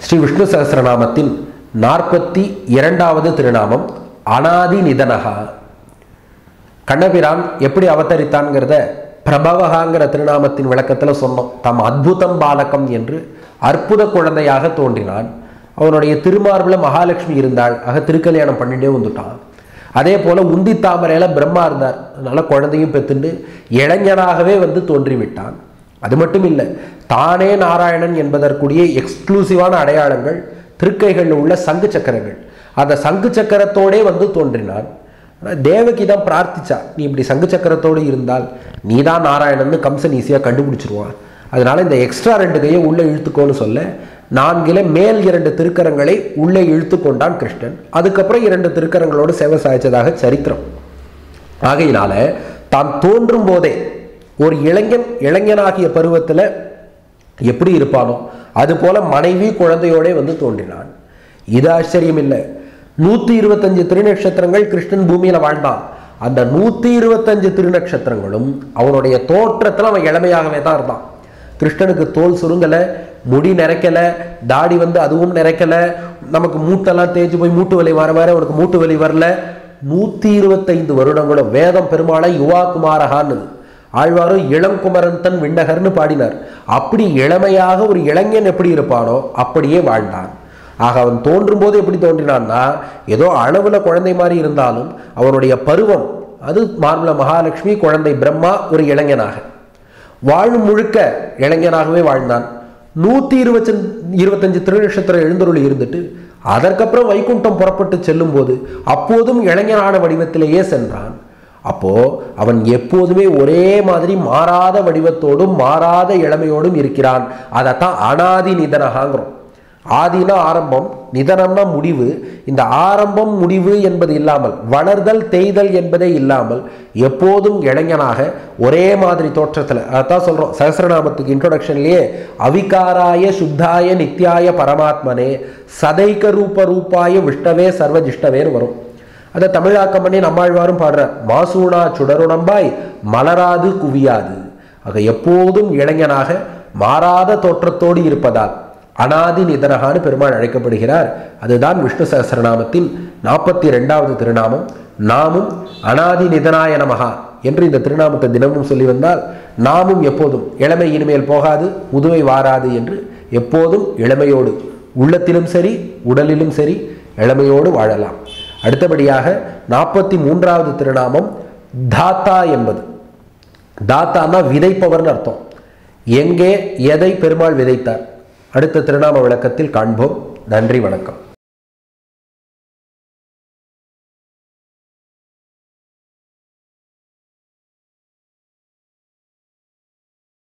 ஸ்ரீ விஷ்ணு சகஸ்ரநாமத்தின் நாற்பத்தி இரண்டாவது திருநாமம் அனாதி நிதனகா கண்ணபிரான் எப்படி அவதரித்தான்ங்கிறத பிரபவகாங்கிற திருநாமத்தின் விளக்கத்தில் சொன்னோம் தம் அத்புதம் பாலகம் என்று அற்புத குழந்தையாக தோன்றினான் அவனுடைய திருமார்பில் மகாலட்சுமி இருந்தாள் ஆக திருக்கல்யாணம் பண்ணிட்டே வந்துட்டான் அதே போல உந்தி தாமரையில பிரம்மா இருந்தார் அதனால குழந்தையும் பெத்துண்டு இளைஞனாகவே வந்து தோன்றிவிட்டான் அது மட்டும் இல்லை தானே நாராயணன் என்பதற்குரிய எக்ஸ்க்ளூசிவான அடையாளங்கள் திருக்கைகளில் உள்ள சங்கு சக்கரங்கள் அந்த சங்கு சக்கரத்தோடே வந்து தோன்றினான் ஆனா தேவகி தான் பிரார்த்திச்சா நீ இப்படி சங்கு சக்கரத்தோடு இருந்தால் நீ தான் நாராயணன்னு கம்சன் ஈஸியாக கண்டுபிடிச்சிருவான் அதனால இந்த எக்ஸ்ட்ரா ரெண்டு கையை உள்ளே இழுத்துக்கோன்னு சொல்ல நான்கில மேல் இரண்டு திருக்கரங்களை உள்ளே இழுத்து கொண்டான் கிருஷ்ணன் அதுக்கப்புறம் இரண்டு திருக்கரங்களோடு சேவை சாய்ச்சதாக சரித்திரம் ஆகையினால தான் தோன்றும் போதே ஒரு இளைஞன் இளைஞனாகிய பருவத்தில் எப்படி இருப்பானோ அது போல மனைவி குழந்தையோடே வந்து தோன்றினான் இது ஆச்சரியம் இல்லை நூத்தி இருபத்தஞ்சு திருநட்சத்திரங்கள் கிருஷ்ணன் பூமியில வாழ்ந்தான் அந்த நூத்தி இருபத்தஞ்சு திருநட்சத்திரங்களும் அவனுடைய தோற்றத்துல அவன் இளமையாகவே தான் இருந்தான் கிருஷ்ணனுக்கு தோல் சுருங்கல முடி நிறைக்கல தாடி வந்து அதுவும் நிறைக்கல நமக்கு மூட்டெல்லாம் தேய்ச்சி போய் மூட்டு வலி வர வர அவனுக்கு மூட்டு வலி வரல நூத்தி இருபத்தைந்து வருடங்களும் வேதம் பெருமாளை யுவா குமாரகான்னு ஆழ்வாரும் இளங்குமரன் தன் விண்ணகர்னு பாடினார் அப்படி இளமையாக ஒரு இளைஞன் எப்படி இருப்பானோ அப்படியே வாழ்ந்தான் ஆக அவன் தோன்றும் போது எப்படி தோன்றினான்னா ஏதோ அளவுல குழந்தை மாதிரி இருந்தாலும் அவனுடைய பருவம் அது மார்மல மகாலட்சுமி குழந்தை பிரம்மா ஒரு இளைஞனாக வாழும் முழுக்க இளைஞனாகவே வாழ்ந்தான் நூத்தி இருபத்தி இருபத்தஞ்சு திருநட்சத்திரம் எழுந்தருள் இருந்துட்டு அதற்கப்புறம் வைகுண்டம் புறப்பட்டு செல்லும் போது அப்போதும் இளைஞனான வடிவத்திலேயே சென்றான் அப்போ அவன் எப்போதுமே ஒரே மாதிரி மாறாத வடிவத்தோடும் மாறாத இளமையோடும் இருக்கிறான் அதைத்தான் அனாதி நிதனகாங்கிறோம் ஆதினா ஆரம்பம் நிதனம்னா முடிவு இந்த ஆரம்பம் முடிவு என்பது இல்லாமல் வளர்தல் தேய்தல் என்பதே இல்லாமல் எப்போதும் இளைஞனாக ஒரே மாதிரி தோற்றத்தில் அதான் சொல்கிறோம் சகசிரநாமத்துக்கு இன்ட்ரோடக்ஷன்லேயே அவிகாராய சுத்தாய நித்யாய பரமாத்மனே சதைக்க ரூப ரூபாய விஷ்ணவே சர்வஜிஷ்டவேன்னு வரும் அதை தமிழாக்கம் பண்ணி நம்மாழ்வாரும் பாடுறார் மாசூனா சுடருடம்பாய் மலராது குவியாது ஆக எப்போதும் இளைஞனாக மாறாத தோற்றத்தோடு இருப்பதால் அனாதி நிதனகான்னு பெருமாள் அழைக்கப்படுகிறார் அதுதான் விஷ்ணு சகசிரநாமத்தின் நாற்பத்தி ரெண்டாவது திருநாமம் நாமும் அனாதி நிதனாய நமகா என்று இந்த திருநாமத்தை தினமும் சொல்லி வந்தால் நாமும் எப்போதும் இளமை இனிமேல் போகாது முதுமை வாராது என்று எப்போதும் இளமையோடு உள்ளத்திலும் சரி உடலிலும் சரி இளமையோடு வாழலாம் அடுத்தபடியாக நாற்பத்தி மூன்றாவது திருநாமம் தாத்தா என்பது தாத்தான்னா விதைப்பவர்னு அர்த்தம் எங்கே எதை பெருமாள் விதைத்தார் அடுத்த திருநாம விளக்கத்தில் காண்போம் நன்றி வணக்கம்